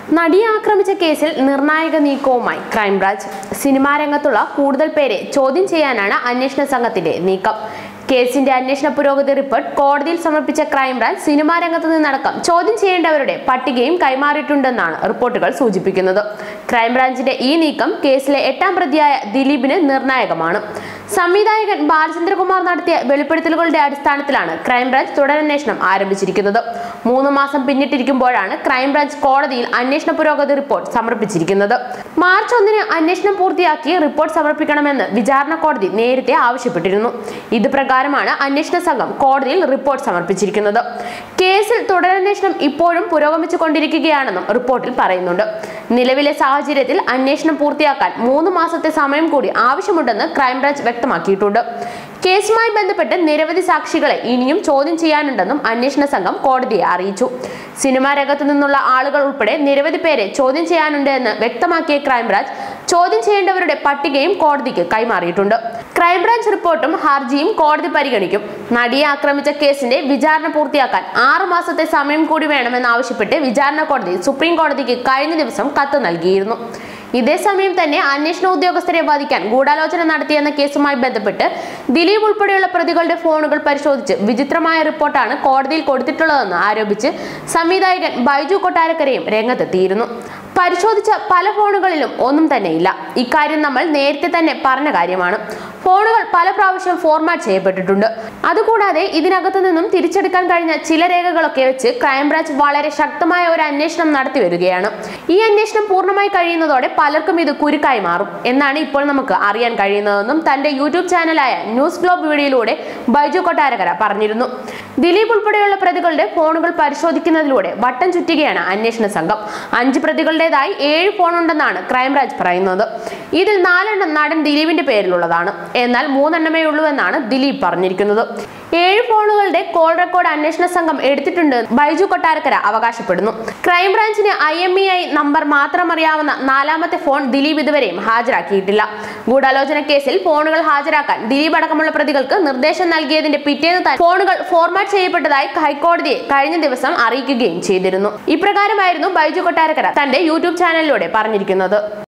നടിയെ ആക്രമിച്ച കേസിൽ നിർണായക നീക്കവുമായി ക്രൈംബ്രാഞ്ച് സിനിമാ രംഗത്തുള്ള കൂടുതൽ പേരെ ചോദ്യം ചെയ്യാനാണ് അന്വേഷണ സംഘത്തിന്റെ നീക്കം കേസിന്റെ അന്വേഷണ പുരോഗതി റിപ്പോർട്ട് കോടതിയിൽ സമർപ്പിച്ച ക്രൈംബ്രാഞ്ച് സിനിമാ രംഗത്ത് നിന്നടക്കം ചോദ്യം ചെയ്യേണ്ടവരുടെ പട്ടികയും കൈമാറിയിട്ടുണ്ടെന്നാണ് റിപ്പോർട്ടുകൾ സൂചിപ്പിക്കുന്നത് ക്രൈംബ്രാഞ്ചിന്റെ ഈ നീക്കം കേസിലെ എട്ടാം പ്രതിയായ ദിലീപിന് നിർണായകമാണ് സംവിധായകൻ ബാലചന്ദ്രകുമാർ നടത്തിയ വെളിപ്പെടുത്തലുകളുടെ അടിസ്ഥാനത്തിലാണ് ക്രൈംബ്രാഞ്ച് തുടരന്വേഷണം ആരംഭിച്ചിരിക്കുന്നത് മൂന്ന് മാസം പിന്നിട്ടിരിക്കുമ്പോഴാണ് ക്രൈംബ്രാഞ്ച് കോടതിയിൽ അന്വേഷണ പുരോഗതി റിപ്പോർട്ട് സമർപ്പിച്ചിരിക്കുന്നത് മാർച്ച് ഒന്നിന് അന്വേഷണം പൂർത്തിയാക്കി റിപ്പോർട്ട് സമർപ്പിക്കണമെന്ന് വിചാരണ കോടതി നേരത്തെ ആവശ്യപ്പെട്ടിരുന്നു ഇത് പ്രകാരമാണ് അന്വേഷണ സംഘം കോടതിയിൽ റിപ്പോർട്ട് സമർപ്പിച്ചിരിക്കുന്നത് കേസിൽ തുടരന്വേഷണം ഇപ്പോഴും പുരോഗമിച്ചു കൊണ്ടിരിക്കുകയാണെന്നും റിപ്പോർട്ടിൽ പറയുന്നുണ്ട് നിലവിലെ സാഹചര്യത്തിൽ അന്വേഷണം പൂർത്തിയാക്കാൻ മൂന്ന് മാസത്തെ സമയം കൂടി ആവശ്യമുണ്ടെന്ന് ക്രൈംബ്രാഞ്ച് വ്യക്തമാക്കിയിട്ടുണ്ട് കേസുമായി ബന്ധപ്പെട്ട് നിരവധി സാക്ഷികളെ ഇനിയും ചോദ്യം ചെയ്യാനുണ്ടെന്നും അന്വേഷണ സംഘം കോടതിയെ അറിയിച്ചു സിനിമാ രംഗത്തു നിന്നുള്ള ആളുകൾ ഉൾപ്പെടെ നിരവധി പേരെ ചോദ്യം ചെയ്യാനുണ്ട് എന്ന് വ്യക്തമാക്കിയ ക്രൈംബ്രാഞ്ച് ചോദ്യം ചെയ്യേണ്ടവരുടെ പട്ടികയും കോടതിക്ക് കൈമാറിയിട്ടുണ്ട് ക്രൈംബ്രാഞ്ച് റിപ്പോർട്ടും ഹർജിയും കോടതി പരിഗണിക്കും നടിയെ ആക്രമിച്ച കേസിന്റെ വിചാരണ പൂർത്തിയാക്കാൻ ആറു മാസത്തെ സമയം കൂടി വേണമെന്നാവശ്യപ്പെട്ട് വിചാരണ കോടതി സുപ്രീം കോടതിക്ക് കഴിഞ്ഞ ദിവസം കത്ത് നൽകിയിരുന്നു ഇതേസമയം തന്നെ അന്വേഷണ ഉദ്യോഗസ്ഥരെ വധിക്കാൻ ഗൂഢാലോചന നടത്തിയെന്ന കേസുമായി ബന്ധപ്പെട്ട് ദിലീപ് ഉൾപ്പെടെയുള്ള പ്രതികളുടെ ഫോണുകൾ പരിശോധിച്ച് വിചിത്രമായ റിപ്പോർട്ടാണ് കോടതിയിൽ കൊടുത്തിട്ടുള്ളതെന്ന് ആരോപിച്ച് സംവിധായകൻ ബൈജു കൊട്ടാരക്കരയും രംഗത്തെത്തിയിരുന്നു പരിശോധിച്ച പല ഫോണുകളിലും ഒന്നും തന്നെയില്ല ഇക്കാര്യം നമ്മൾ നേരത്തെ തന്നെ പറഞ്ഞ കാര്യമാണ് ഫോണുകൾ പല പ്രാവശ്യം ഫോർമാറ്റ് ചെയ്യപ്പെട്ടിട്ടുണ്ട് അതുകൂടാതെ ഇതിനകത്തു നിന്നും തിരിച്ചെടുക്കാൻ കഴിഞ്ഞ ചില രേഖകളൊക്കെ വെച്ച് ക്രൈംബ്രാഞ്ച് വളരെ ശക്തമായ ഒരു അന്വേഷണം നടത്തി വരികയാണ് ഈ അന്വേഷണം പൂർണ്ണമായി കഴിയുന്നതോടെ പലർക്കും ഇത് കുരുക്കായി മാറും എന്നാണ് ഇപ്പോൾ നമുക്ക് അറിയാൻ കഴിയുന്നതെന്നും തന്റെ യൂട്യൂബ് ചാനലായ ന്യൂസ് ഗ്ലോബ് വീഡിയോയിലൂടെ ബൈജു കൊട്ടാരക്കര പറഞ്ഞിരുന്നു ദിലീപ് ഉൾപ്പെടെയുള്ള പ്രതികളുടെ ഫോണുകൾ പരിശോധിക്കുന്നതിലൂടെ വട്ടം ചുറ്റുകയാണ് അന്വേഷണ സംഘം അഞ്ച് പ്രതികളുടേതായി ഏഴ് ഫോണുണ്ടെന്നാണ് ക്രൈംബ്രാഞ്ച് പറയുന്നത് ഇതിൽ നാലെണ്ണം നടൻ ദിലീപിന്റെ പേരിലുള്ളതാണ് എന്നാൽ മൂന്നെണ്ണമേ ഉള്ളൂ എന്നാണ് ദിലീപ് പറഞ്ഞിരിക്കുന്നത് ഏഴ് ഫോണുകളുടെ കോൾ റെക്കോർഡ് അന്വേഷണ സംഘം എടുത്തിട്ടുണ്ട് ബൈജു കൊട്ടാരക്കര അവകാശപ്പെടുന്നു ക്രൈംബ്രാഞ്ചിന് I M E I number മാത്രം അറിയാവുന്ന നാലാമത്തെ ഫോൺ ദിലീപ് ഇതുവരെയും ഹാജരാക്കിയിട്ടില്ല ഗൂഢാലോചന കേസിൽ ഫോണുകൾ ഹാജരാക്കാൻ ദിലീപ് അടക്കമുള്ള പ്രതികൾക്ക് നിർദ്ദേശം നൽകിയതിന്റെ പിറ്റേന്ന് തന്നെ ഫോണുകൾ ഫോർമാറ്റ് ചെയ്യപ്പെട്ടതായി ഹൈക്കോടതിയെ കഴിഞ്ഞ ദിവസം അറിയിക്കുകയും ചെയ്തിരുന്നു ഇപ്രകാരമായിരുന്നു ബൈജു കൊട്ടാരക്കര തന്റെ യൂട്യൂബ് ചാനലിലൂടെ പറഞ്ഞിരിക്കുന്നത്